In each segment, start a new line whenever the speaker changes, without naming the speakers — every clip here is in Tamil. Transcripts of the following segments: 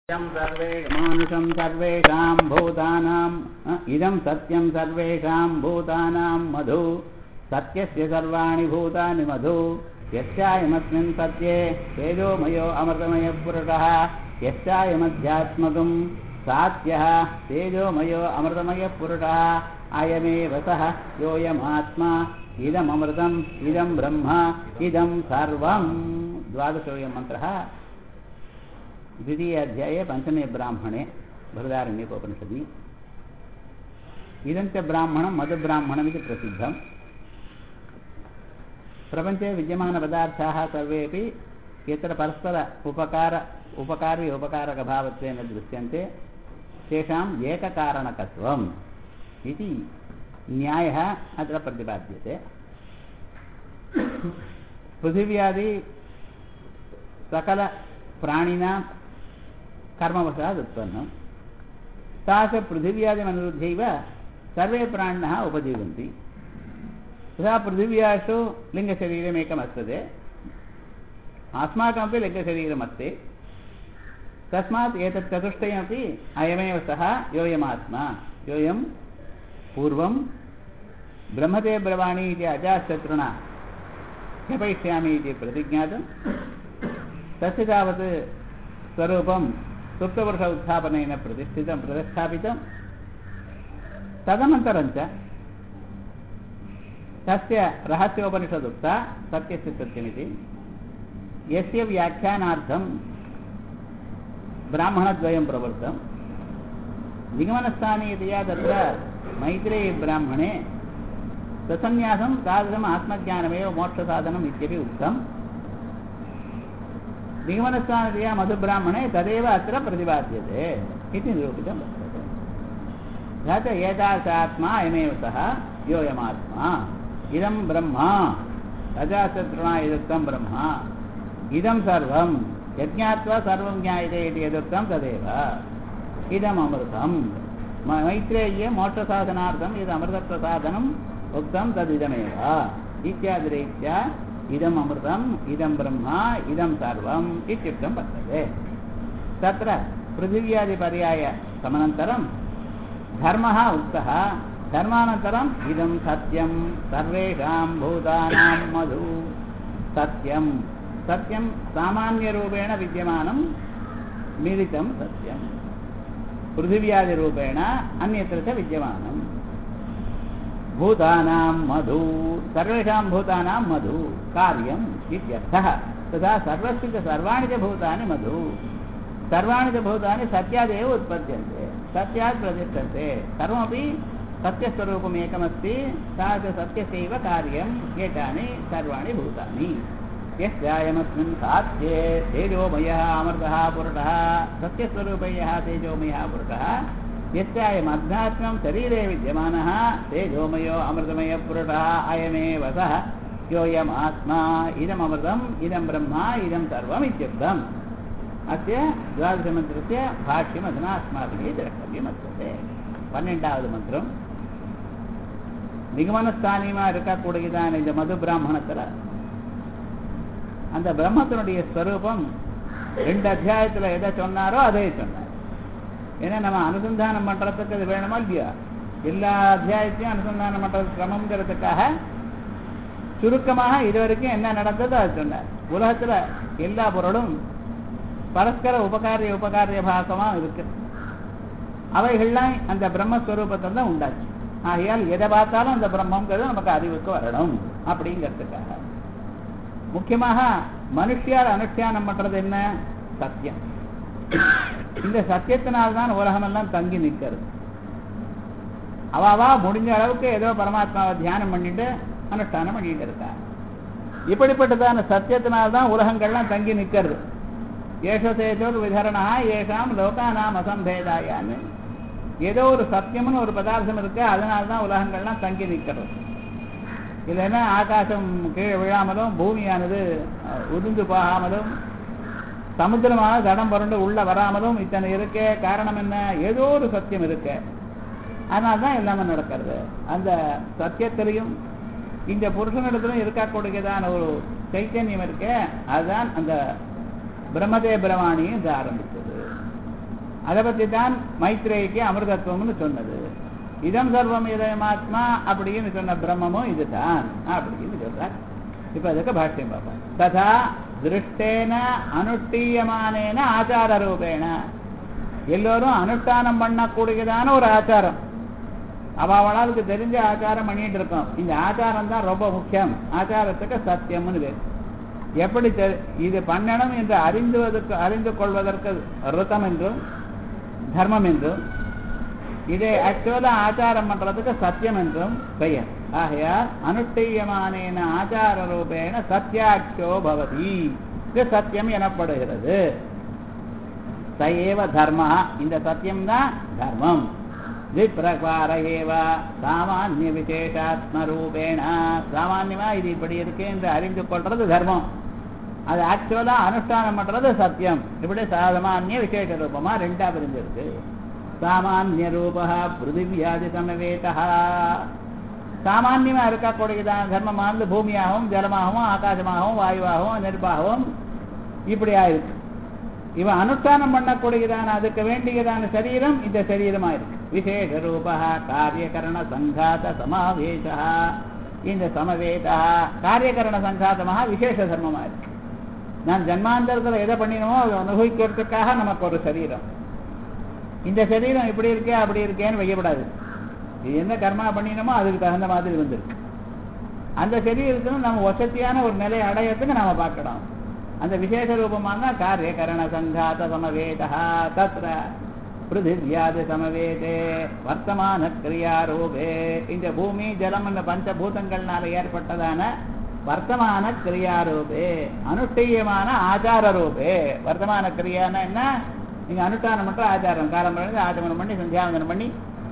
सत्यं सर्वे मानुषं सर्वेषां भूतानाम् अ, इदं सत्यं सर्वेषां भूतानां मधु सत्यस्य सर्वाणि भूतानि मधु यस्यायमस्मिन् सत्ये तेजोमयो अमृतमयः पुरुषः यस्यायमध्यात्मकं सात्यः तेजोमयो अमृतमयः पुरुषः अयमेव सः योऽयमात्मा इदममृतम् इदं ब्रह्म इदं सर्वं द्वादशोऽयं मन्त्रः द्वितीयाध्याये पञ्चमे ब्राह्मणे बृहदारण्यकोपनिषदि इदञ्च ब्राह्मणं मधुब्राह्मणमिति प्रसिद्धं प्रपञ्चे विद्यमानपदार्थाः सर्वेपि यत्र परस्पर उपकार उपकार्य उपकारकभावत्वेन दृश्यन्ते तेषाम् एककारणकत्वम् इति न्यायः अत्र प्रतिपाद्यते पृथिव्यादि सकलप्राणिनां कर्मवशात् उत्पन्नं तादृशपृथिव्यादिमनुरुध्यैव सर्वे प्राणिनः उपजीवन्ति तथा पृथिव्यासु लिङ्गशरीरमेकमस्ति अस्माकमपि लिङ्गशरीरमस्ति तस्मात् एतत् चतुष्टयमपि अयमेव सः योऽयमात्मा योऽयं पूर्वं ब्रह्मते ब्रवाणि इति अजाशत्रुणा ह्यपयिष्यामि इति प्रतिज्ञातं तस्य तावत् स्वरूपं सुप्तपुरुष उत्थापनेन प्रतिष्ठितं प्रतिष्ठापितं तदनन्तरं च तस्य रहस्योपनिषदुक्ता सत्यस्य सत्यमिति यस्य व्याख्यानार्थं ब्राह्मणद्वयं प्रवृत्तं निगमनस्थानीयतया तत्र मैत्रेयीब्राह्मणे ससन्न्यासं तादृशम् आत्मज्ञानमेव मोक्षसाधनम् इत्यपि उक्तम् निगमनस्थानतया मधुब्राह्मणे तदेव अत्र प्रतिपाद्यते इति निरूपितं वर्तते तथा च एतादृशात्मा अयमेव सः योऽयमात्मा इदं ब्रह्म रजाशत्रुणा यदुक्तं ब्रह्म इदं सर्वं यज्ञात्वा सर्वं ज्ञायते इति यदुक्तं तदेव इदममृतं मैत्रेय्ये मोक्षसाधनार्थं यदमृतप्रसाधनम् उक्तं तदिदमेव इत्यादिरीत्या इदम् अमृतम् इदं ब्रह्म इदं सर्वम् इत्युक्तं वर्तते तत्र पृथिव्यादिपर्याय समनन्तरं धर्मः उक्तः धर्मानन्तरम् इदं सत्यं सर्वेषां भूतानां मधु सत्यं सत्यं सामान्यरूपेण विद्यमानं मिलितं सत्यं पृथिव्यादिरूपेण अन्यत्र च विद्यमानम् भूतानां मधु सर्वेषां भूतानां मधु कार्यम् इत्यर्थः तथा सर्वस्य च सर्वाणि च भूतानि मधु सर्वाणि च भूतानि सत्यादेव उत्पद्यन्ते सत्यात् प्रतिष्ठन्ते सर्वमपि सत्यस्वरूपम् एकमस्ति तादृशसत्यस्यैव कार्यम् एतानि सर्वाणि भूतानि यस्यायमस्मिन् साध्ये तेजोमयः अमृतः पुरुषः सत्यस्वरूपयः तेजोमयः पुरुषः यस्यायम् अध्यात्मं शरीरे विद्यमानः तेजोमयो अमृतमयः पुरुषः अयमेव सः योऽयम् आत्मा इदममृतम् इदं ब्रह्म इदं सर्वम् इत्युक्तम् अस्य द्वादशमन्त्रस्य भाष्यम् अधुना अस्माभिः द्रष्टव्यं वर्तते பன்னெண்டாவது மந்திரம் நிகமனஸ்தானியமா இருக்கக்கூடியதான இந்த மது பிராமணத்துல அந்த பிரம்மத்தினுடைய ஸ்வரூபம் ரெண்டு அத்தியாயத்துல எதை சொன்னாரோ அதே சொன்னார் ஏன்னா நம்ம அனுசந்தானம் பண்றதுக்கு அது வேணுமா இல்லையா எல்லா அத்தியாயத்தையும் அனுசந்தானம் பண்றது கிரமங்கிறதுக்காக சுருக்கமாக இதுவரைக்கும் என்ன நடந்ததோ அது சொன்னார் உலகத்துல எல்லா பொருளும் பரஸ்பர உபகாரிய உபகாரிய பாகமா இருக்கு அவைகள்லாம் அந்த பிரம்மஸ்வரூபத்தை தான் உண்டாச்சு ஆகையால் எதை பார்த்தாலும் அந்த பிரம்மங்கிறது நமக்கு அறிவுக்கு வரணும் அப்படிங்கிறதுக்காக முக்கியமாக மனுஷியால் அனுஷ்டானம் பண்றது என்ன சத்தியம் இந்த சத்தியத்தினால்தான் உலகமெல்லாம் தங்கி நிற்கிறது அவாவா முடிஞ்ச அளவுக்கு ஏதோ பரமாத்மாவை தியானம் பண்ணிட்டு அனுஷ்டானம் பண்ணிட்டு இருக்கா இப்படிப்பட்டதான சத்தியத்தினால்தான் உலகங்கள்லாம் தங்கி நிற்கிறது ஏஷசேஜோர் விதரணா ஏஷாம் லோகானாம் அசம்பேதாயான்னு ஏதோ ஒரு சத்தியம்னு ஒரு பதார்த்தம் இருக்கு அதனால தான் உலகங்கள்லாம் தங்கி நிற்கிறது இல்லைன்னா ஆகாசம் கீழே விழாமலும் பூமியானது உதிர்ந்து போகாமலும் சமுத்திரமான தடம் புரண்டு உள்ள வராமலும் இத்தனை இருக்க காரணம் என்ன ஏதோ ஒரு சத்தியம் இருக்கு அதனால தான் எல்லாமே நடக்கிறது அந்த சத்தியத்திலையும் இந்த புருஷனிடத்திலும் இருக்கக்கூடியதான ஒரு சைத்தன்யம் இருக்க அதுதான் அந்த பிரம்மதே பிரவாணியும் இது ஆரம்பித்தது அதை பற்றி தான் மைத்ரேயிக்கு அமிர்தத்துவம்னு சொன்னது இதம் சர்வம் இதயமாத்மா அப்படின்னு சொன்ன பிரம்மமும் இதுதான் அப்படின்னு சொல்றார் இப்ப அதுக்கு பாஷ்யம் பார்ப்போம் ததா திருஷ்டேன அனுஷ்டீயமானேன ஆச்சார ரூபேண எல்லோரும் அனுஷ்டானம் பண்ணக்கூடியதான ஒரு ஆச்சாரம் அவ அவளுக்கு தெரிஞ்ச ஆச்சாரம் பண்ணிட்டு இருக்கோம் இந்த ஆச்சாரம் தான் ரொம்ப முக்கியம் ஆச்சாரத்துக்கு சத்தியம்னு பேர் எப்படி தெ- இது பண்ணணும் என்று அறிந்துவதற்கு அறிந்து கொள்வதற்கு ருத்தம் என்றும் தர்மம் என்றும் இதை ஆக்சுவலா ஆச்சாரம் பண்றதுக்கு சத்தியம் என்றும் பெயர் ஆகையால் அனுஷ்டீயமானேன ஆச்சார ரூபேண சத்தியாட்சோ பவதி இது சத்தியம் எனப்படுகிறது சயேவ தர்ம இந்த சத்தியம் தான் தர்மம் விப்ரகார ஏவ சாமானிய விசேஷாத்ம ரூபேண சாமான்யமா இது இப்படி இருக்கு என்று அறிந்து கொள்றது தர்மம் அது ஆக்சுவலா அனுஷ்டானம் பண்றது சத்தியம் இப்படி சாமானிய விசேஷ ரூபமா ரெண்டா பிரிஞ்சிருக்கு சாமானிய ரூபா பிருதிவியாதி சமவேதா சாமான்யமா இருக்கக்கூடியதான தர்மமானது பூமியாகவும் ஜலமாகவும் ஆகாசமாகவும் வாயுவாகவும் நெருப்பாகவும் இப்படி ஆயிருக்கு இவன் அனுஷ்டானம் பண்ணக்கூடியதான அதுக்கு வேண்டியதான சரீரம் இந்த சரீரமா இருக்கு விசேஷ ரூபா காரியகரண சங்காத சமாவேசா இந்த சமவேதா காரியகரண சங்காதமாக விசேஷ தர்மமா இருக்கு நான் ஜன்மாந்தரத்துல எதை பண்ணினோமோ அதை அனுபவிக்கிறதுக்காக நமக்கு ஒரு சரீரம் இந்த சரீரம் இப்படி இருக்கே அப்படி இருக்கேன்னு வைக்கப்படாது இது என்ன கர்மா பண்ணினோமோ அதுக்கு தகுந்த மாதிரி வந்திருக்கு அந்த சரீரத்துல நம்ம வசதியான ஒரு நிலையை அடையறதுக்கு நாம பார்க்கணும் அந்த விசேஷ ரூபமான காரியகரண சங்காத சமவேதா தத்ர பிருதிவியாதி சமவேதே வர்த்தமான கிரியாரூபே இந்த பூமி ஜலம் இந்த பஞ்சபூதங்கள்னால ஏற்பட்டதான வர்த்தமான கிரியாரூபே அனுஷ்டீயமான ஆச்சார ரூபே வர்த்தமான கிரியானா என்ன நீங்க அனுஷ்டானம் பண்ற ஆச்சாரம் காலம் பண்ணி ஆச்சமனம் பண்ணி சந்தியாவந்தனம் பண்ணி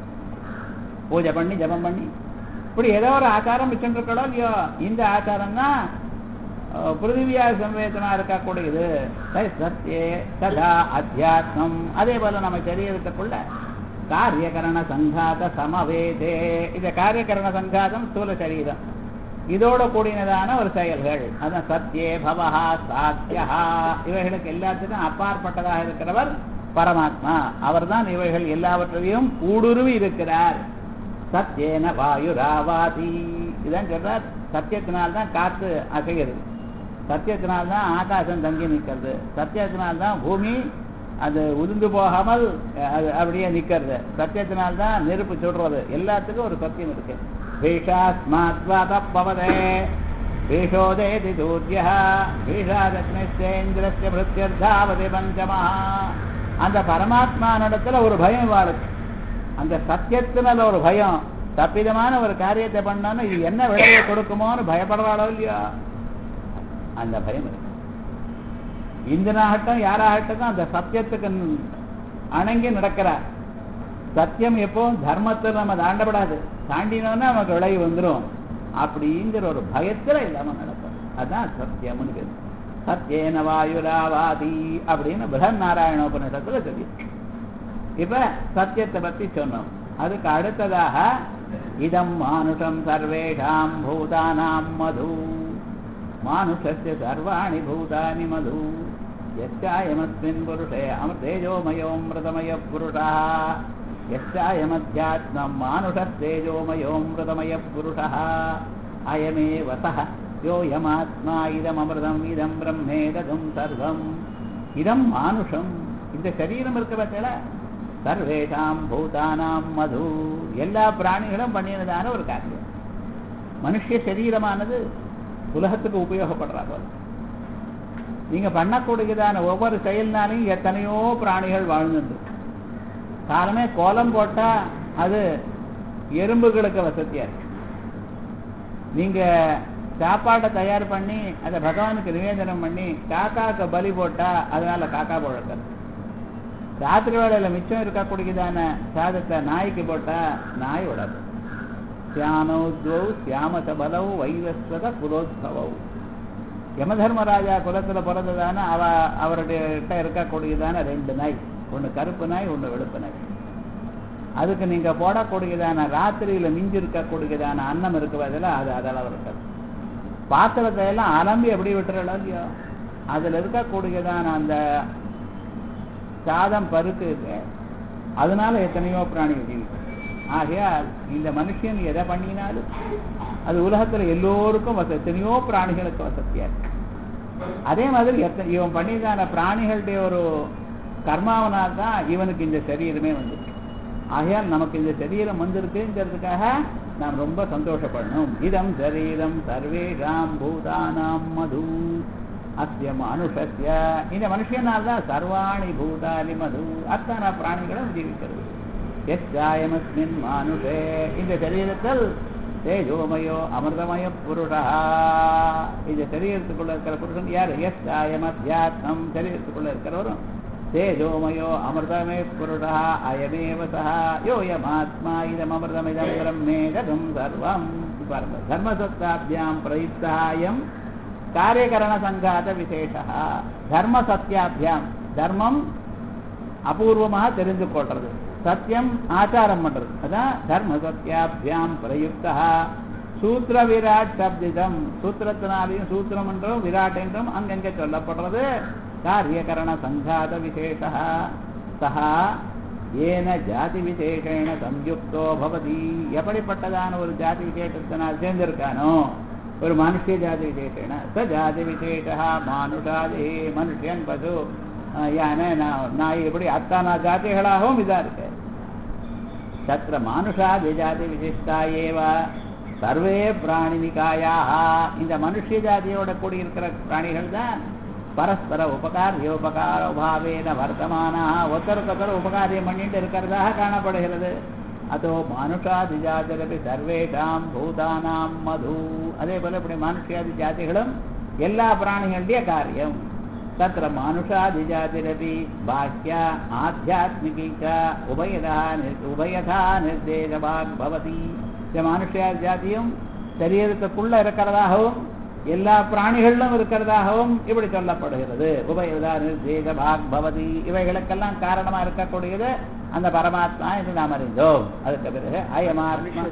பூஜை பண்ணி ஜபம் பண்ணி இப்படி ஏதோ ஒரு ஆச்சாரம் வச்சுருக்கோ இல்லையோ இந்த ஆச்சாரம் தான் பிருத்திவியா சம்வேதனா இருக்கக்கூடியது சரி, சத்யே சதா அத்தியாத்மம் அதே போல நம்ம சரீரத்துக்குள்ள காரியகரண சங்காத சமவேதே இந்த காரியகரண சங்காதம் ஸ்தூல சரீரம் இதோட கூடினதான ஒரு செயல்கள் அதான் சத்யே பவஹா சாத்தியா இவைகளுக்கு எல்லாத்துக்கும் அப்பாற்பட்டதாக இருக்கிறவர் பரமாத்மா அவர்தான் இவைகள் எல்லாவற்றையும் ஊடுருவி இருக்கிறார் சத்யேன வாயுராவாதி இதான் சொல்றார் சத்தியத்தினால்தான் காத்து அசைகிறது சத்தியத்தினால்தான் ஆகாசம் தங்கி நிற்கிறது சத்தியத்தினால்தான் பூமி அது உதிர்ந்து போகாமல் அது அப்படியே நிற்கிறது சத்தியத்தினால்தான் நெருப்பு சுடுறது எல்லாத்துக்கும் ஒரு சத்தியம் இருக்கு பீஷாஸ்மாத்வாதப்பவதே பீஷோதேதி சூரிய பீஷாதக்னிச்சேந்திரஸ்ய மிருத்யர்தாவதி பஞ்சமா அந்த பரமாத்மா நடத்துல ஒரு பயம் வாழுது அந்த சத்தியத்தினால ஒரு பயம் தப்பிதமான ஒரு காரியத்தை பண்ணாலும் இது என்ன விளைவை கொடுக்குமோன்னு பயப்படுறாளோ இல்லையா அந்த பயம் இருக்கு இந்திரனாகட்டும் யாராகட்டும் அந்த சத்தியத்துக்கு அணங்கி நடக்கிறார் சத்தியம் எப்போ தர்மத்தில் நம்ம தாண்டப்படாது தாண்டினோன்னா நமக்கு விளைவு வந்துடும் அப்படிங்கிற ஒரு பயத்துல இல்லாம நடக்கும் அதான் சத்தியம்னு பேரு சத்தியேன வாயுராவாதி அப்படின்னு பிரகன் நாராயண உபநிஷத்துல சொல்லி இப்ப சத்தியத்தை பத்தி சொன்னோம் அதுக்கு அடுத்ததாக இதம் மானுஷம் சர்வேஷாம் பூதானாம் மது மானுஷஸ்ய சர்வாணி பூதானி மது யஸ்யாயமஸ்மின் புருஷே அமிர்தேஜோமயோமிருதமய புருஷா யஸ்யாயமத்யாத்மம் மானுஷஸ்தேஜோமயோமிருதமய புருஷா அயமே வசः யோயமாத்மா இதமமிருதம் இதம் பிரம்மேததும் சர்வம் இதம் மானுஷம் இந்த சரீரம் இருக்க பட்சல சர்வேஷாம் பூதானாம் மது எல்லா பிராணிகளும் பண்ணினதான ஒரு காரியம் மனுஷ சரீரமானது உலகத்துக்கு உபயோகப்படுறா போல நீங்க பண்ணக்கூடியதான ஒவ்வொரு செயல்னாலையும் எத்தனையோ பிராணிகள் வாழ்ந்துண்டு காலமே கோலம் போட்டா அது எறும்புகளுக்கு வசதியா இருக்கு நீங்க சாப்பாட்டை தயார் பண்ணி அதை பகவானுக்கு நிவேதனம் பண்ணி காக்காக்கு பலி போட்டா அதனால காக்கா பழக்கிறது ராத்திரி வேளையில மிச்சம் இருக்கக்கூடியதான சாதத்தை நாய்க்கு போட்டா நாய் விடாது சியானௌத்வௌ சியாமச பலவு வைவஸ்வத குலோத்சவௌ யமதர்மராஜா குலத்துல பிறந்ததான அவ அவருடைய கிட்ட இருக்கக்கூடியதான ரெண்டு நாய் ஒண்ணு கருப்பு நாய் ஒண்ணு வெளுப்பு நாய் அதுக்கு நீங்க போடக்கூடியதான ராத்திரியில மிஞ்சி இருக்கக்கூடியதான அன்னம் இருக்கு பதில அது அதளவு இருக்காது பாத்திரத்தை எல்லாம் அலம்பி எப்படி விட்டுறலாம் இல்லையோ அதுல இருக்கக்கூடியதான அந்த சாதம் பருக்கு இருக்கு அதனால எத்தனையோ பிராணிகள் ஜீவிக்கும் ஆகையால் இந்த மனுஷன் எதை பண்ணினாலும் அது உலகத்துல எல்லோருக்கும் வச எத்தனையோ பிராணிகளுக்கு வசதியா இருக்கு அதே மாதிரி எத்தனை இவன் பண்ணிதான பிராணிகளுடைய ஒரு கர்மாவனால் தான் இவனுக்கு இந்த சரீரமே வந்திருக்கு ஆகையால் நமக்கு இந்த சரீரம் வந்திருக்குங்கிறதுக்காக நாம் ரொம்ப சந்தோஷப்படணும் இதம் சரீரம் சர்வேஷாம் பூதானாம் மது அஸ்ய மனுஷஸ்ய இந்த மனுஷனால் தான் சர்வாணி பூதானி மது அத்தனை பிராணிகளும் ஜீவிக்கிறது எஸ்யாயமஸ்மின் மானுஷே இந்த சரீரத்தில் தேஜோமயோ அமிர்தமய புருஷா இந்த சரீரத்துக்குள்ள இருக்கிற புருஷன் யார் எஸ் அயமத்யாத்மம் சரீரத்துக்குள்ள இருக்கிறவரும் தேஜோமயோ அமிர்தமே புருஷா அயமேவ சஹா யோயமாத்மா இதம் அமிர்தமிதம் பிரம்மேதம் சர்வம் பாருங்க தர்மசத்தாபியாம் பிரயுக்தாயம் காரியகரண சங்காத விசேஷா தர்ம சத்தியாபியாம் தர்மம் அபூர்வமாக தெரிந்து கொள்றது சத்தியம் ஆச்சாரம் பண்றது அதான் தர்ம சத்தியாபியாம் பிரயுக்தா சூத்திர விராட் சப்திதம் சூத்திரத்தினாலையும் சூத்திரம் என்றும் விராட் என்றும் அங்கங்கே சொல்லப்படுறது காரியகரண சங்காத விசேஷா சஹா ஏன ஜாதி விசேஷேன சம்யுக்தோ பவதி எப்படிப்பட்டதான ஒரு ஜாதி விசேஷத்தினால் சேர்ந்திருக்கானோ ஒரு மனுஷ ஜாதி விசேஷேன ச ஜாதி விசேஷா மானுஷாதி மனுஷன் பசு யானை நாய் எப்படி அத்தானா ஜாதிகளாகவும் இதா இருக்கு தத்திர மானுஷாதி ஜாதி விசிஷ்டா ஏவ சர்வே பிராணினிகாயாக இந்த மனுஷ ஜாதியோட கூடி இருக்கிற பிராணிகள் தான் பரஸ்பர உபகாரியோபகார பாவேன வர்த்தமானா ஒருத்தருக்கொத்தர் உபகாரியம் பண்ணிட்டு இருக்கிறதாக காணப்படுகிறது அதோ மானுஷாதி ஜாதிரபி சர்வேஷாம் பூதானாம் மது அதே போல இப்படி மானுஷாதி ஜாதிகளும் எல்லா பிராணிகளுடைய காரியம் तत्र मानुषादिजातिरपि बाह्या आध्यात्मिकी च उभयथा उभयथा निर्देशवाग् भवति இந்த மானுஷ ஜாதியும் சரீரத்துக்குள்ள இருக்கிறதாகவும் எல்லா பிராணிகளிலும் இருக்கிறதாகவும் இப்படி சொல்லப்படுகிறது உபயதா நிர்தேச பாக் பவதி இவைகளுக்கெல்லாம் காரணமா இருக்கக்கூடியது அந்த பரமாத்மா என்று நாம் அறிந்தோம் அதுக்கு பிறகு அயமாத்மா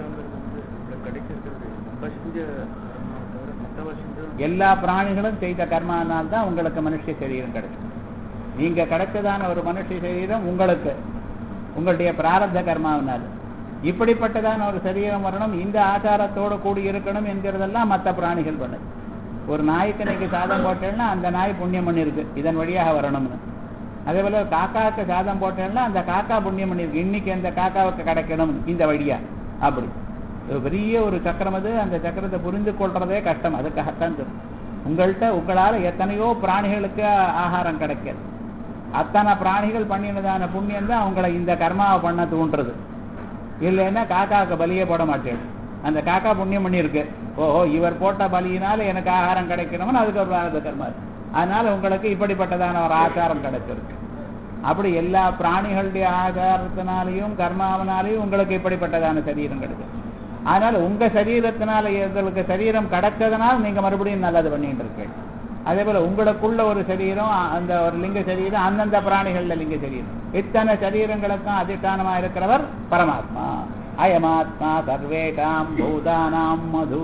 எல்லா பிராணிகளும் செய்த கர்மானால் தான் உங்களுக்கு மனுஷ சரீரம் கிடைக்கும் நீங்க கிடைச்சதான ஒரு மனுஷ சரீரம் உங்களுக்கு உங்களுடைய பிராரப்த கர்மாவினால் இப்படிப்பட்டதான ஒரு சரீரம் வரணும் இந்த ஆச்சாரத்தோடு கூடி இருக்கணும் என்கிறதெல்லாம் மற்ற பிராணிகள் பண்ணுது ஒரு நாய்க்கு இன்னைக்கு சாதம் போட்டேன்னா அந்த நாய் புண்ணியம் பண்ணிருக்கு இதன் வழியாக வரணும்னு அதே போல காக்காவுக்கு சாதம் போட்டேன்னா அந்த காக்கா புண்ணியம் பண்ணிருக்கு இன்னைக்கு அந்த காக்காவுக்கு கிடைக்கணும் இந்த வழியா அப்படி ஒரு பெரிய ஒரு சக்கரம் அது அந்த சக்கரத்தை புரிந்து கொள்றதே கஷ்டம் அதுக்காகத்தான் சொல்றேன். உங்கள்கிட்ட உங்களால எத்தனையோ பிராணிகளுக்கு ஆகாரம் கிடைக்காது அத்தனை பிராணிகள் பண்ணினதான புண்ணியம் தான் உங்களை இந்த கர்மாவை பண்ண தூண்டுறது இல்லைன்னா காக்காவுக்கு பலியே போட மாட்டேன் அந்த காக்கா புண்ணியம் பண்ணியிருக்கு ஓஹோ இவர் போட்ட பலியினால எனக்கு ஆகாரம் கிடைக்கணும்னு அதுக்கு ஒரு பிராரத கர்மா இருக்கு. அதனால உங்களுக்கு இப்படிப்பட்டதான ஒரு ஆச்சாரம் கிடைச்சிருக்கு அப்படி எல்லா பிராணிகளுடைய ஆச்சாரத்தினாலையும் கர்மாவனாலையும் உங்களுக்கு இப்படிப்பட்டதான சரீரம் கிடைச்சிருக்கு அதனால உங்க சரீரத்தினால உங்களுக்கு சரீரம் கிடைச்சதுனால நீங்க மறுபடியும் நல்லது பண்ணிட்டு இருக்கீங்க அதே போல உங்களுக்குள்ள ஒரு சரீரம் அந்த ஒரு லிங்க சரீரம் அந்தந்த பிராணிகள்ல லிங்க சரீரம் இத்தனை சரீரங்களுக்கும் அதிஷ்டானமா இருக்கிறவர் பரமாத்மா அயமாத்மா சர்வேஷாம் பூதானாம் மது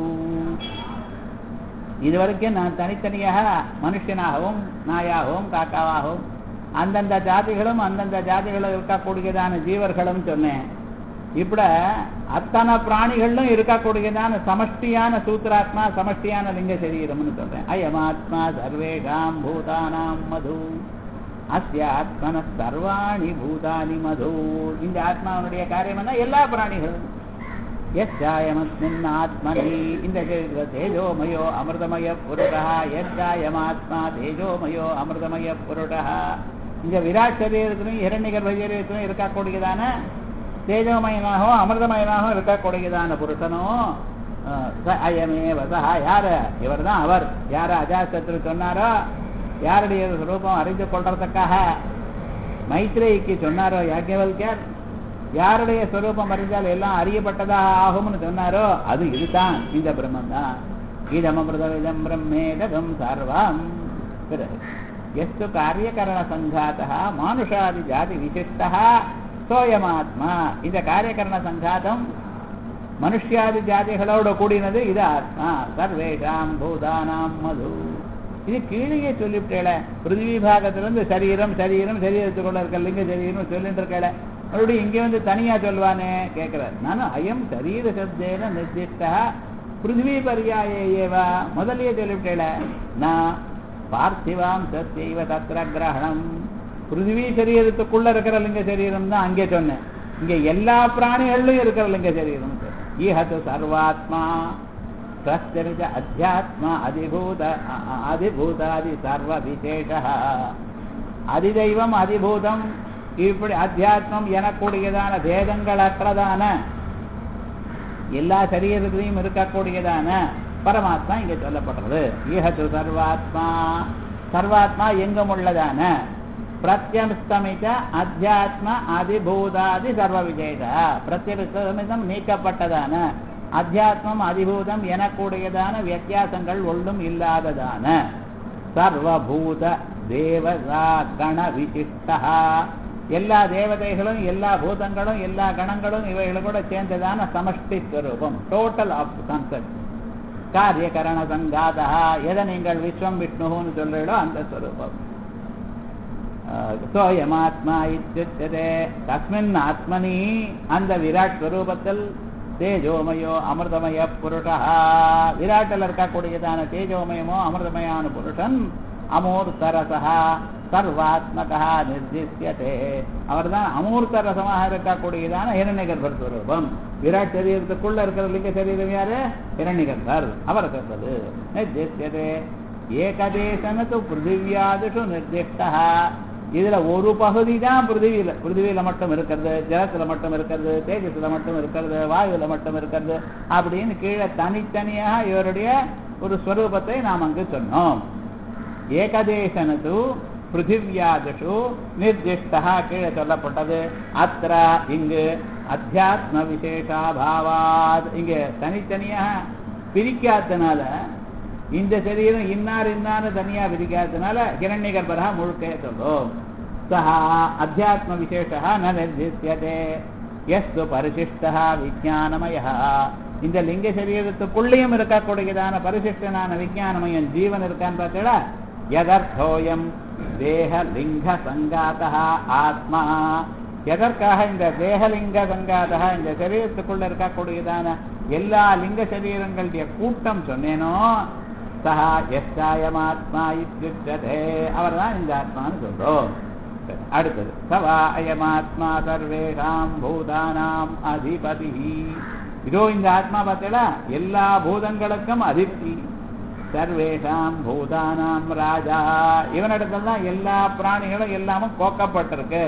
இதுவரைக்கும் நான் தனித்தனியாக மனுஷனாகவும் நாயாகவும் காக்காவாகவும் அந்தந்த ஜாதிகளும் அந்தந்த ஜாதிகளில் இருக்கக்கூடியதான ஜீவர்களும் சொன்னேன் இப்பட அத்தனை பிராணிகளிலும் இருக்கக்கூடியதான சமஷ்டியான சூத்திராத்மா சமஷ்டியான லிங்க சரீரம்னு சொல்றேன் அயமாத்மா சர்வேஷாம் பூதானாம் மது அஸ்ய ஆத்மன சர்வாணி பூதானி மது இந்த ஆத்மாவனுடைய காரியம் என்ன எல்லா பிராணிகளும் எஸ்யாயமஸ்மின் ஆத்மனி இந்த சரீர தேஜோமயோ அமிர்தமய புருடா எஸ்யாயமாத்மா தேஜோமயோ அமிர்தமய புருடா இந்த விராட் சரீரத்திலும் இரண்டிகர்ப சரீரத்திலும் இருக்கக்கூடியதான தேஜோமயனாகவும் அமிர்தமயனாகவும் இருக்கக்கூடியதான புருஷனோ அயமே வசா யாரு இவர் தான் அவர் யார அஜாசத்ரு சொன்னாரோ யாருடைய ரூபம் அறிந்து கொள்றதுக்காக மைத்ரேயிக்கு சொன்னாரோ யாக்கியவல்யர் யாருடைய ஸ்வரூபம் அறிந்தால் எல்லாம் அறியப்பட்டதாக ஆகும்னு சொன்னாரோ அது இதுதான் இந்த பிரம்மன் தான் இதம் அமிர்தம் பிரம்மேதம் சர்வம் பிறகு எஸ்து காரியகரண சங்காத்தா மானுஷாதி ஜாதி விசிஷ்டா சோயமாத்மா இந்த காரியகரண சங்காதம் மனுஷியாதி ஜாதிகளோடு கூடினது இது ஆத்மா சர்வேஷாம் பூதானாம் மது இது கீழே சொல்லிவிட்டேல பிருத்திவி பாகத்திலிருந்து சரீரம் சரீரம் சரீரத்துக்குள்ள இருக்க லிங்க சரீரம் சொல்லிட்டு இருக்கல மறுபடியும் இங்க வந்து தனியா சொல்லுவானே கேட்கிறார் நானும் அயம் சரீர சப்தேன நிர்திஷ்டா பிருத்திவி பரியாயேவா முதல்லயே சொல்லிவிட்டேல நான் பார்த்திவாம் சத்தியவ தத்திர கிரகணம் பிருத்திவி சரீரத்துக்குள்ள இருக்கிற லிங்க சரீரம் தான் அங்கே சொன்னேன் இங்க எல்லா பிராணிகளிலும் இருக்கிற லிங்க சரீரம் ஈஹத்து சர்வாத்மா பிரச்சரித அத்தியாத்மா அதிபூத அ- அ- அதிபூதாதி சர்வ விசேஷ அதிதெய்வம் அதிபூதம் இப்படி அத்தியாத்மம் எனக்கூடியதான பேதங்களற்றதான எல்லா சரீரத்திலையும் இருக்கக்கூடியதான பரமாத்மா இங்க சொல்லப்படுறது ஈஹத்து சர்வாத்மா சர்வாத்மா எங்கும் உள்ளதான பிரத்யஸ்தமித அத்தியாத்ம அதிபூதாதி சர்வ விஜேத பிரத்யஸ்தமிதம் நீக்கப்பட்டதான அத்தியாத்மம் அதிபூதம் எனக்கூடியதான வித்தியாசங்கள் ஒன்றும் இல்லாததான சர்வபூத தேவதா கண விசிஷ்டா எல்லா தேவதைகளும் எல்லா பூதங்களும் எல்லா கணங்களும் இவைகளும் கூட சேர்ந்ததான சமஷ்டி ஸ்வரூபம் டோட்டல் ஆஃப் கான்செப்ட் காரியகரண சங்காதா எதை நீங்கள் விஸ்வம் விஷ்ணுன்னு சொல்றீங்களோ அந்த ஸ்வரூபம் சோயமாத்மா இத்தியுச்சதே தஸ்மின் ஆத்மனி அந்த விராட் ஸ்வரூபத்தில் தேஜோமயோ அமிர்தமய புருஷா விராட்டில் இருக்கக்கூடியதான தேஜோமயமோ அமிர்தமயான புருஷன் அமூர்த்தரசா சர்வாத்மகா நிர்திஷ்யதே அவர்தான் அமூர்த்த ரசமாக இருக்கக்கூடியதான ஹிரண்யகர்பர் ஸ்வரூபம் விராட் சரீரத்துக்குள்ள இருக்கிற லிங்க சரீரம் யாரு ஹிரண்யகர்பர் அவர் சொல்றது நிர்திஷ்யதே ஏகதேசனத்து பிருத்திவியாதிஷு நிர்திஷ்டா இதுல ஒரு பகுதி தான் பிருத்திவியில பிருத்திவியில மட்டும் இருக்கிறது ஜலத்துல மட்டும் இருக்கிறது தேஜஸ்ல மட்டும் இருக்கிறது வாயுல மட்டும் இருக்கிறது அப்படின்னு கீழே தனித்தனியாக இவருடைய ஒரு ஸ்வரூபத்தை நாம் அங்கு சொன்னோம் ஏகதேசனது பிருத்திவியாதிஷு நிர்திஷ்டா கீழே சொல்லப்பட்டது அத்திர இங்கு அத்தியாத்ம விசேஷாபாவாத் இங்க தனித்தனியாக பிரிக்காதனால இந்த சரீரம் இன்னார் இன்னான்னு தனியா பிரிக்காதனால கிரண்யகர்பரா முழுக்க சொல்லும் சஹா அத்தியாத்ம விசேஷா ந நிர்திஷ்யதே எஸ்து பரிசிஷ்டா விஜானமய இந்த லிங்க சரீரத்துக்குள்ளேயும் இருக்கக்கூடியதான பரிசிஷ்டனான விஜானமயம் ஜீவன் இருக்கான்னு பார்த்தீங்களா எதர்த்தோயம் தேக லிங்க சங்காதா ஆத்மா எதற்காக இந்த தேகலிங்க சங்காதா இந்த சரீரத்துக்குள்ள இருக்கக்கூடியதான எல்லா லிங்க சரீரங்களுடைய கூட்டம் சொன்னேனோ சஹா எஸ்டாயமாத்மா இத்தியுச்சதே அவர் தான் இந்த ஆத்மான்னு சொல்றோம் சரி, அடுத்தது சவா அயமாத்மா சர்வேஷாம் பூதானாம் அதிபதி இதோ இந்த ஆத்மா பார்த்தீங்களா எல்லா பூதங்களுக்கும் அதிபதி சர்வேஷாம் பூதானாம் ராஜா இவனிடத்துல தான் எல்லா பிராணிகளும் எல்லாமும் கோக்கப்பட்டிருக்கு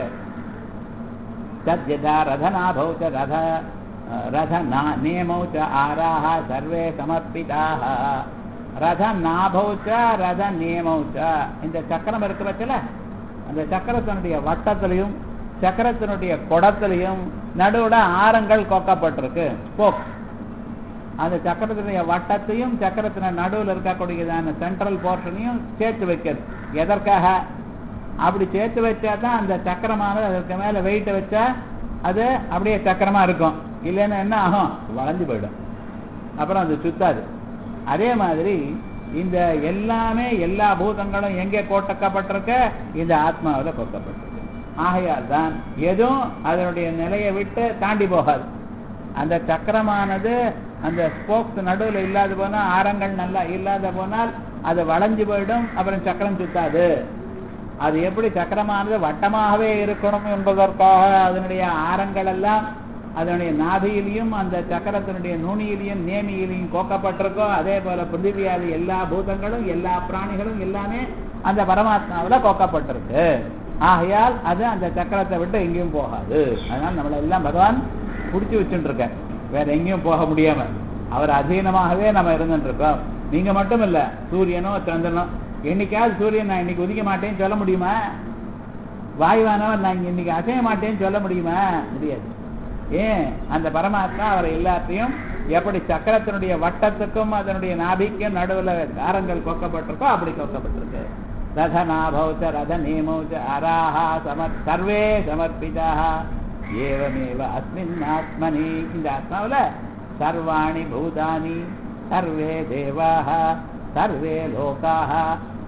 तद्यथा रथनाभौ च रथ रथना नेमौ च आराः सर्वे समर्पिताः ரத நாபௌ ச ரத நேமௌ ச இந்த சக்கரம் இருக்கு பட்சல அந்த சக்கரத்தினுடைய வட்டத்திலையும் சக்கரத்தினுடைய குடத்திலையும் நடுவுல ஆரங்கள் கொக்கப்பட்டிருக்கு ஸ்போக் அந்த சக்கரத்தினுடைய வட்டத்தையும் சக்கரத்தின நடுவில் இருக்கக்கூடியதான சென்ட்ரல் போர்ஷனையும் சேர்த்து வைக்கிறது எதற்காக அப்படி சேர்த்து வச்சா தான் அந்த சக்கரமானது அதற்கு மேல வெயிட்டை வச்சா அது அப்படியே சக்கரமா இருக்கும் இல்லைன்னா என்ன ஆகும் வளைஞ்சு போயிடும் அப்புறம் அது சுத்தாது அதே மாதிரி இந்த எல்லாமே எல்லா பூதங்களும் எங்கே கோட்டக்கப்பட்டிருக்க இந்த ஆத்மாவில் கொட்டப்பட்டிருக்கு ஆகையால் தான் எதுவும் அதனுடைய நிலையை விட்டு தாண்டி போகாது அந்த சக்கரமானது அந்த ஸ்போக்ஸ் நடுவில் இல்லாத போனால் ஆரங்கள் நல்லா இல்லாத போனால் அது வளைஞ்சு போயிடும் அப்புறம் சக்கரம் சுத்தாது அது எப்படி சக்கரமானது வட்டமாகவே இருக்கணும் என்பதற்காக அதனுடைய ஆரங்கள் எல்லாம் அதனுடைய நாபியிலையும் அந்த சக்கரத்தினுடைய நுனியிலையும் நேமியிலையும் கோக்கப்பட்டிருக்கோ அதே போல பிருத்திவியாதி எல்லா பூதங்களும் எல்லா பிராணிகளும் எல்லாமே அந்த பரமாத்மாவில் கோக்கப்பட்டிருக்கு ஆகையால் அது அந்த சக்கரத்தை விட்டு எங்கேயும் போகாது அதனால நம்மளை எல்லாம் பகவான் பிடிச்சி வச்சுட்டு இருக்க வேற எங்கேயும் போக முடியாம அவர் அதீனமாகவே நம்ம இருந்துட்டு இருக்கோம் நீங்க மட்டும் இல்ல சூரியனோ சந்திரனோ என்னைக்காவது சூரியன் நான் இன்னைக்கு உதிக்க மாட்டேன்னு சொல்ல முடியுமா வாயுவானவர் நான் இன்னைக்கு அசைய மாட்டேன்னு சொல்ல முடியுமா முடியாது ஏன் அந்த பரமாத்மா அவர் எல்லாத்தையும் எப்படி சக்கரத்தினுடைய வட்டத்துக்கும் அதனுடைய நாபிக்கும் நடுவுல தாரங்கள் கொக்கப்பட்டிருக்கோ அப்படி கொக்கப்பட்டிருக்கு ரத நாபௌச்ச ரத நேமௌச்ச அராஹா சமர் சர்வே சமர்ப்பிதாக ஏவமேவ அஸ்மின் ஆத்மனி இந்த ஆத்மாவுல சர்வாணி பூதானி சர்வே தேவாக சர்வே லோகாக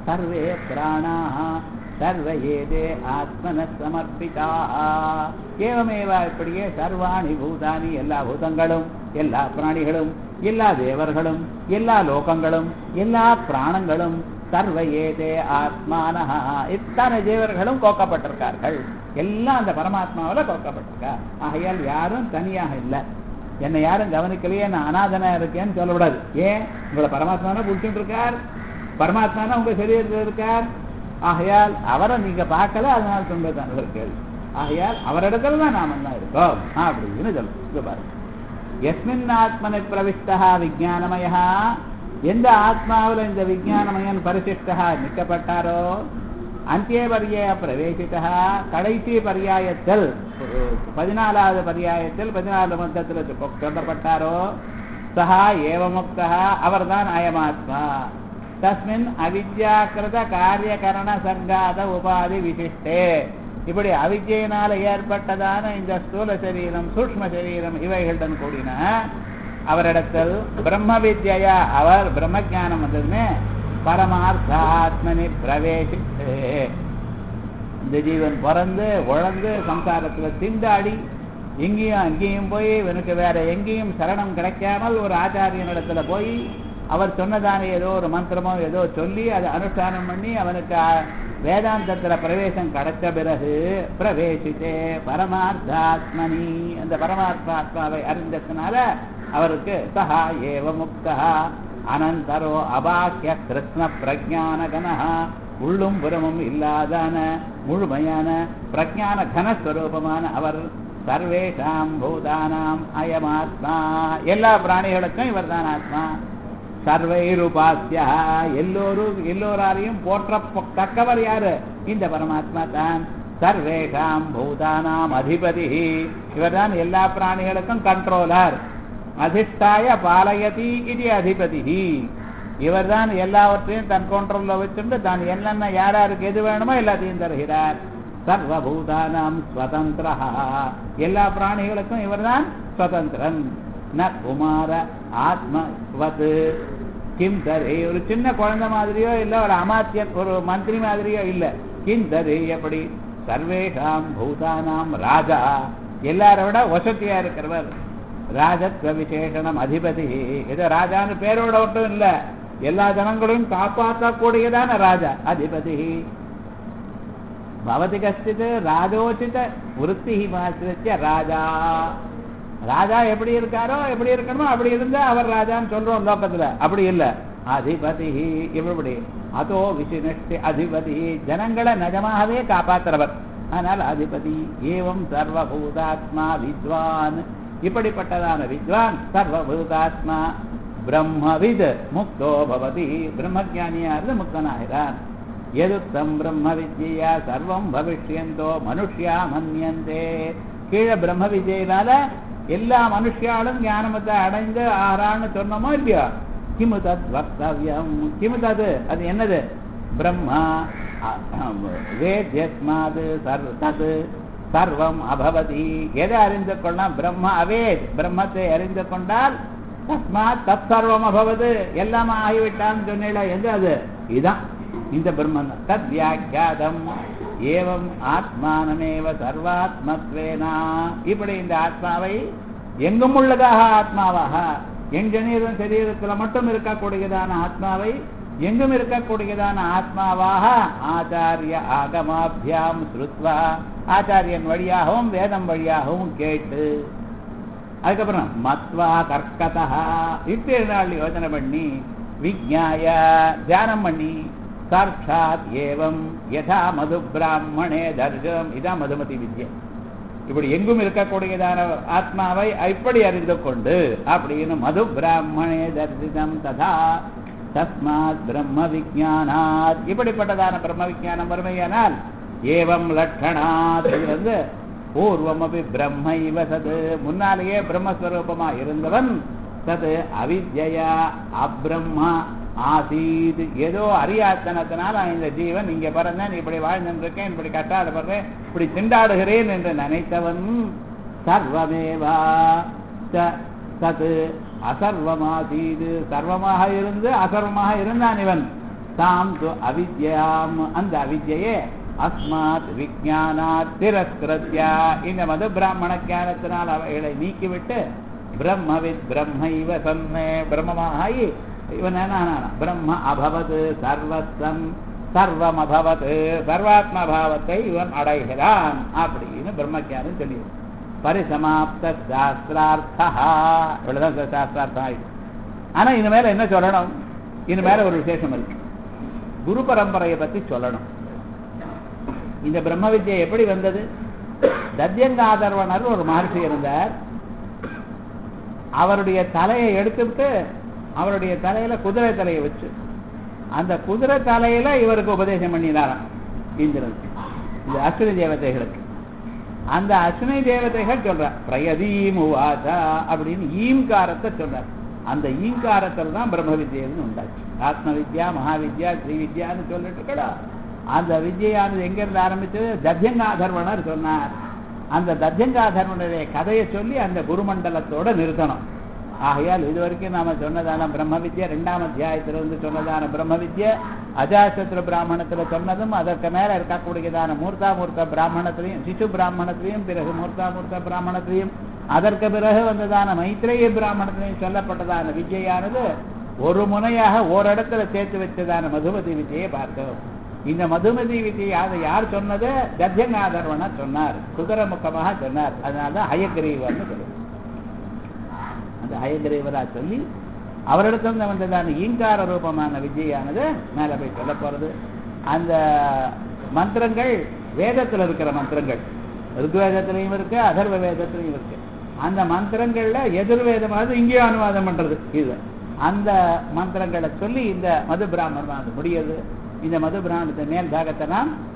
சர்வே பிராணாः சர்வ ஏதே ஆத்மன சமர்ப்பிதாக ஏவமேவ இப்படியே சர்வாணி பூதானி எல்லா பூதங்களும் எல்லா பிராணிகளும் எல்லா தேவர்களும் எல்லா லோகங்களும் எல்லா பிராணங்களும் சர்வ ஏதே ஆத்மானஹ இத்தனை தேவர்களும் கோக்கப்பட்டிருக்கார்கள் எல்லாம் அந்த பரமாத்மாவில கோக்கப்பட்டிருக்கா ஆகையால் யாரும் தனியாக இல்லை என்னை யாரும் கவனிக்கலையே நான் அனாதனா இருக்கேன்னு சொல்லக்கூடாது ஏன் உங்களை பரமாத்மானா பிடிச்சிட்டு இருக்கார் பரமாத்மானா உங்க சரீரத்தில் இருக்கார் ஆகையால் அவரை நீங்க பார்க்கல அதனால துன்பத்தான் கேள்வி ஆகையால் அவரிடத்துல தான் நாம தான் இருக்கோம் அப்படின்னு சொல்லும் இங்க பாருங்க எஸ்மின் ஆத்மனை பிரவிஷ்டா விஜயானமயா எந்த ஆத்மாவில் இந்த விஜயானமயன் பரிசிஷ்டா நிற்கப்பட்டாரோ அந்திய பரியாய பிரவேசித்தா கடைசி பரியாயத்தில் பதினாலாவது பரியாயத்தில் பதினாலு மந்தத்தில் சொல்லப்பட்டாரோ சஹா ஏவமுக்தா அவர்தான் அயமாத்மா தஸ்மின் அவித்யாக்கிருத காரியகரண சங்காத உபாதி விசிஷ்டே இப்படி அவித்யினால ஏற்பட்டதான இந்த ஸ்தூல சரீரம் சூக்ம சரீரம் இவைகளுடன் கூடின அவரிடத்தில் பிரம்ம வித்யா அவர் பிரம்ம ஜானம் வந்ததுன்னு பரமார்த்தாத்மனி பிரவேசித்து இந்த ஜீவன் பிறந்து உழந்து சம்சாரத்துல திண்டாடி எங்கேயும் அங்கேயும் போய் இவனுக்கு வேற எங்கேயும் சரணம் கிடைக்காமல் ஒரு ஆச்சாரியனிடத்துல போய் அவர் சொன்னதான ஏதோ ஒரு மந்திரமோ ஏதோ சொல்லி அதை அனுஷ்டானம் பண்ணி அவனுக்கு வேதாந்தத்துல பிரவேசம் கிடைச்ச பிறகு பிரவேசித்தே பரமார்த்தாத்மனி அந்த பரமாத்மாத்மாவை அறிந்ததுனால அவருக்கு சஹா ஏவ முக்தா அனந்தரோ அபாக்கிய கிருஷ்ண பிரஜான கனஹா உள்ளும் புறமும் இல்லாதான முழுமையான பிரஜான கனஸ்வரூபமான அவர் சர்வேஷாம் பூதானாம் அயமாத்மா எல்லா பிராணிகளுக்கும் இவர் தான் ஆத்மா சர்வைருபாசியா எல்லோரும் எல்லோராலையும் போற்றத்தக்கவர் யாரு இந்த பரமாத்மா தான் சர்வேஷாம் பூதானாம் அதிபதி இவர்தான் எல்லா பிராணிகளுக்கும் கண்ட்ரோலர் அதிஷ்டாய பாலயதி இது அதிபதி இவர்தான் எல்லாவற்றையும் தன் கண்ட்ரோல்ல வச்சுட்டு தான் என்னென்ன யார் யாருக்கு எது வேணுமோ எல்லாத்தையும் தருகிறார் சர்வபூதானாம் ஸ்வதந்திரா எல்லா பிராணிகளுக்கும் இவர்தான் சுதந்திரன் ந குமார ஆத்மவத் கிம் தரே ஒரு சின்ன குழந்தை மாதிரியோ இல்ல ஒரு அமாத்திய ஒரு மந்திரி மாதிரியோ இல்ல கிம் தரே எப்படி சர்வேஷாம் பூதானாம் ராஜா எல்லாரை விட வசதியா இருக்கிறவர் ராஜத்வ விசேஷனம் அதிபதி இது ராஜான்னு பேரோட ஒட்டும் இல்ல எல்லா ஜனங்களையும் காப்பாற்றக்கூடியதான ராஜா அதிபதி பவதி கஷ்டித் ராஜோச்சித விருத்தி மாசிரிச்ச ராஜா ராஜா எப்படி இருக்காரோ எப்படி இருக்கணுமோ அப்படி இருந்தா அவர் ராஜான்னு சொல்றோம் லோகத்துல அப்படி இல்ல அதிபதி இப்படி அதோ விசினஷ்டி அதிபதி ஜனங்களை நிஜமாகவே காப்பாத்துறவர் ஆனால் அதிபதி ஏவம் சர்வபூதாத்மா வித்வான் இப்படிப்பட்டதான வித்வான் சர்வபூதாத்மா பிரம்மவித் முக்தோ பவதி பிரம்மஜானியா இருந்து முக்தனாகிறான் எதுத்தம் பிரம்ம வித்யா சர்வம் பவிஷ்யந்தோ மனுஷ்யா மன்யந்தே கீழே பிரம்ம வித்யினால எல்லா மனுஷியாலும் ஞானமத்தை அடைந்து ஆறான்னு சொன்னோமோ இல்லையோ கிமு தத் வக்தவியம் கிமு தது அது என்னது பிரம்மா வேத்யஸ்மாது சர்வ தது சர்வம் அபவதி எதை அறிந்து கொள்ளலாம் பிரம்ம அவேத் பிரம்மத்தை அறிந்து கொண்டால் தஸ்மாத் தத் சர்வம் அபவது எல்லாமே ஆகிவிட்டான்னு சொன்னீங்களா எது அது இதான் இந்த பிரம்மன் தத் வியாக்கியாதம் ஏவம் ஆத்மானமேவ சர்வாத்மத்வேனா இப்படி இந்த ஆத்மாவை எங்கும் உள்ளதாக ஆத்மாவாக எங்கனீரும் சரீரத்தில் மட்டும் இருக்கக்கூடியதான ஆத்மாவை எங்கும் இருக்கக்கூடியதான ஆத்மாவாக ஆச்சாரிய ஆகமாபியாம் ஸ்ருத்வா ஆச்சாரியன் வழியாகவும் வேதம் வழியாகவும் கேட்டு அதுக்கப்புறம் மத்வா கர்க்கதா இப்படி நாள் யோசனை பண்ணி விஜ்ஞாய தியானம் பண்ணி சாட்சாத் ஏவம் யதா மது பிராமணே தர்சம் இதான் மதுமதி வித்யை இப்படி எங்கும் இருக்கக்கூடியதான ஆத்மாவை இப்படி அறிந்து கொண்டு அப்படின்னு மது பிராமணே தர்சிதம் ததா தஸ்மாத் பிரம்ம விஜானாத் இப்படிப்பட்டதான பிரம்ம விஜானம் வறுமையானால் ஏவம் லட்சணாத் இது வந்து பூர்வமபி பிரம்ம இவ சது முன்னாலேயே பிரம்மஸ்வரூபமா இருந்தவன் தது அவித்யா அப்ரம்மா ஆசீத் ஏதோ அறியாத்தனத்தினால் இந்த ஜீவன் இங்க பிறந்தேன் இப்படி வாழ்ந்திருக்கேன் இப்படி கட்டாடப்படுறேன் இப்படி திண்டாடுகிறேன் என்று நினைத்தவன் சர்வமேவா தது அசர்வமாசீது சர்வமாக இருந்து அசர்வமாக இருந்தான் இவன் தாம் து அவித்யாம் அந்த அவித்யே அஸ்மாத் விஜானாத் திரஸ்கிருத்யா இந்த மது பிராமண ஞானத்தினால் அவைகளை நீக்கிவிட்டு பிரம்மவித் பிரம்மைவ சன்னே பிரம்மமாகி இவன் என்ன பிரம்ம அபவத் சர்வத்தம் சர்வம் அபவத் சர்வாத்ம பாவத்தை இவன் அடைகிறான் அப்படின்னு பிரம்மஜானம் சொல்லி பரிசமாப்த சாஸ்திரார்த்தா இவ்வளவுதான் சாஸ்திரார்த்தம் ஆயிடுச்சு ஆனா இந்த மேல என்ன சொல்லணும் இந்த மேல ஒரு விசேஷம் இருக்கு குரு பரம்பரையை பத்தி சொல்லணும் இந்த பிரம்ம வித்யை எப்படி வந்தது தத்யங்காதர்வனர் ஒரு மகர்ஷி இருந்தார் அவருடைய தலையை எடுத்துட்டு அவருடைய தலையில குதிரை தலையை வச்சு அந்த குதிரை தலையில இவருக்கு உபதேசம் பண்ணினாராம் இந்திரன் இந்த அஸ்வினி தேவதைகளுக்கு அந்த அஸ்வினி தேவதைகள் சொல்றார் பிரயதீம் உவாசா அப்படின்னு ஈம்காரத்தை சொல்றார் அந்த ஈங்காரத்தில் தான் பிரம்ம வித்யன்னு உண்டாச்சு ஆத்ம வித்யா மகாவித்யா ஸ்ரீ வித்யான்னு சொல்லிட்டு இருக்கடா அந்த வித்யானது எங்கிருந்து ஆரம்பிச்சது தத்யங்காதர்வனர் சொன்னார் அந்த தத்யங்காதர்வனுடைய கதையை சொல்லி அந்த குருமண்டலத்தோட நிறுத்தணும் ஆகையால் இது வரைக்கும் நாம சொன்னதான பிரம்ம வித்யா ரெண்டாம் அத்தியாயத்துல இருந்து சொன்னதான பிரம்ம வித்யா அஜாசத்திர பிராமணத்துல சொன்னதும் அதற்கு மேல இருக்கக்கூடியதான மூர்த்தா மூர்த்த பிராமணத்திலையும் சிசு பிராமணத்திலையும் பிறகு மூர்த்தா மூர்த்த பிராமணத்திலையும் அதற்கு பிறகு வந்ததான மைத்ரேய பிராமணத்திலையும் சொல்லப்பட்டதான வித்யானது ஒரு முனையாக ஓரிடத்துல சேர்த்து வச்சதான மதுமதி வித்யை பார்த்தோம் இந்த மதுமதி வித்யை அதை யார் சொன்னது தத்யநாதர்வன சொன்னார் குதிரை முக்கமாக சொன்னார் அதனாலதான் ஹயக்கிரீவர்னு சொல்லுவோம் அந்த ஹயகிரீவரா சொல்லி அவரிடத்துல வந்ததான ஈங்கார ரூபமான விஜயானது மேல போய் சொல்ல போறது அந்த மந்திரங்கள் வேதத்துல இருக்கிற மந்திரங்கள் ருக்வேதத்திலையும் இருக்கு அதர்வ வேதத்திலையும் இருக்கு அந்த மந்திரங்கள்ல எதிர்வேதமானது இங்கேயும் அனுவாதம் பண்றது இது அந்த மந்திரங்களை சொல்லி இந்த மது பிராமணமானது முடியுது இந்த மது பிராமணத்தை மேல் பாகத்தை நாம்